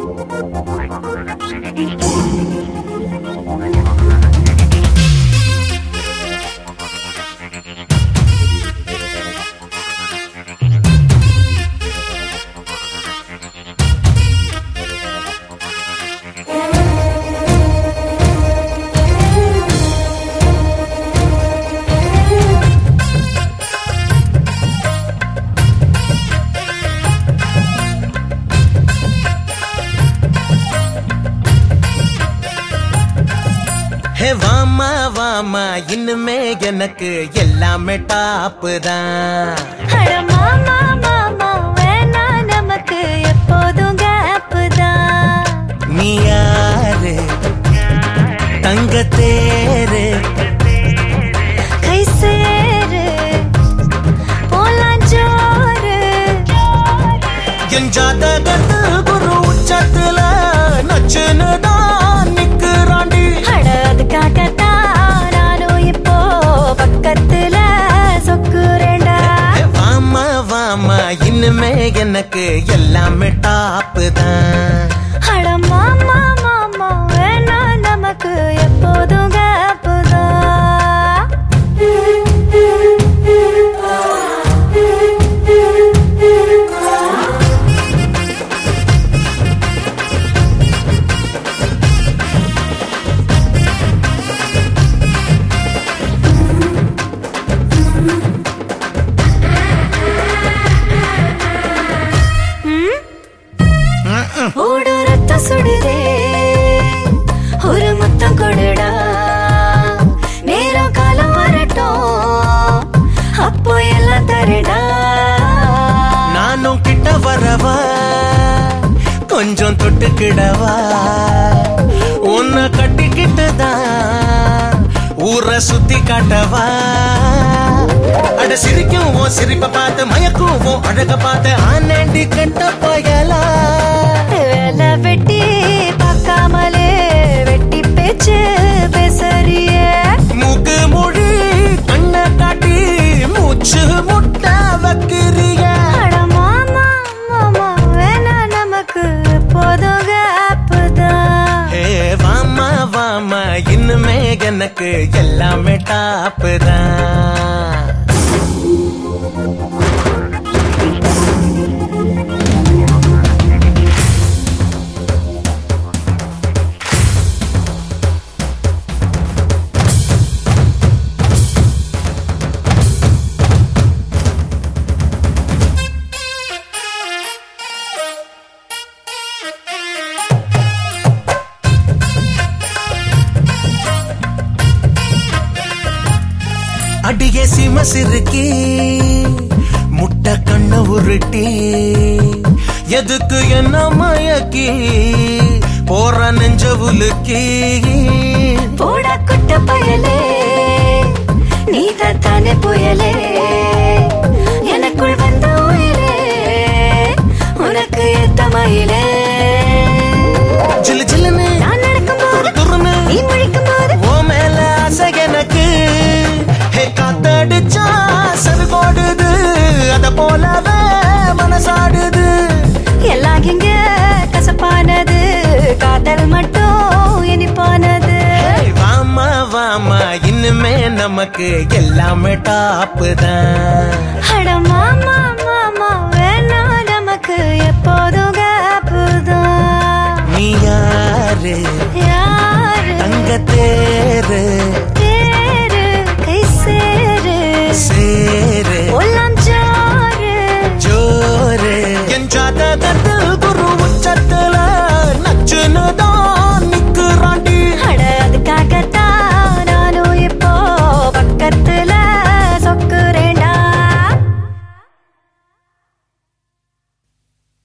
ஹே வாமா வாமா இன்னுமே எனக்கு எல்லாமே டாப்பு தான் அட மாமா மாமா வேணா நமக்கு எப்போதும் கேப்பு தான் நீ யாரு தங்க தேரு கை சேரு போலாம் ஜோரு என் ஜாதகத்து குரு உச்சத்துல நச்சுன்னு தான் நிக்கிறாண்டி அட அதுக்காகத்தான் நானும் இப்போ பக்கத்துல சொக்குறேன்டா ஹே வாமா வாமா இன்னுமே எனக்கு எல்லாமே டாப்பு தான் அட மாமா மாமா வேணா நமக்கு எப்போதும் கேப்பு தான் ஓடு ரத்தம் சுடுதே ஒரு முத்தம் கொடுடா நேரம் காலம் வரட்டும் அப்போ எல்லாம் தரடா நானும் கிட்ட வரவா கொஞ்சம் தொட்டுக்கிடவா உன்னை கட்டிக்கிட்டு தான் ஊரை சுத்தி காட்டவா அட சிரிக்கும் உன் சிரிப்பை பார்த்து மயக்கும் உன் அழக பார்த்து ஆனாண்டி கட்ட பயலா வேலை வெட்டி பார்க்காமலே வெட்டி பேச்சு பேசறியே மூக்கு மொழி கண்ணை காட்டி மூச்சு முட்டை வைக்கிறிய அட மாமா மாமா வேணா நமக்கு எப்போதும் கேப்பு தான் ஹே வாமா வாமா இன்னுமே எனக்கு எல்லாமே டாப்பு தான் அடியே சிம சிறுக்கி முட்டை கண்ண உருட்டி எதுக்கு என்ன மயக்கி போற நெஞ்ச உலுக்கி போடா குட்ட பயலே நீ தானே புயலே எனக்குள் வந்த உயிரே உனக்கு ஏத்த மயிலே ஜில்லு ஜில்லுன்னு நான் நடக்கும் துரு போது துருன்னு நீ முழிக்கும் போது ஓ மேல ஆசை எனக்கு ஹே காத்தடிச்சா செவி போடுது அத போலவே மனசாடுது எல்லாம் இங்க கசப்பானது காதல் மட்டும் இனிப்பானது ஹே, வாமா வாமா இன்னுமே நமக்கு எல்லாமே டாப்பு தான் அட மாமா மாமா வேணா நமக்கு எப்போதும் கேப்புதான் நீ யாரு யாரு தங்க தேரு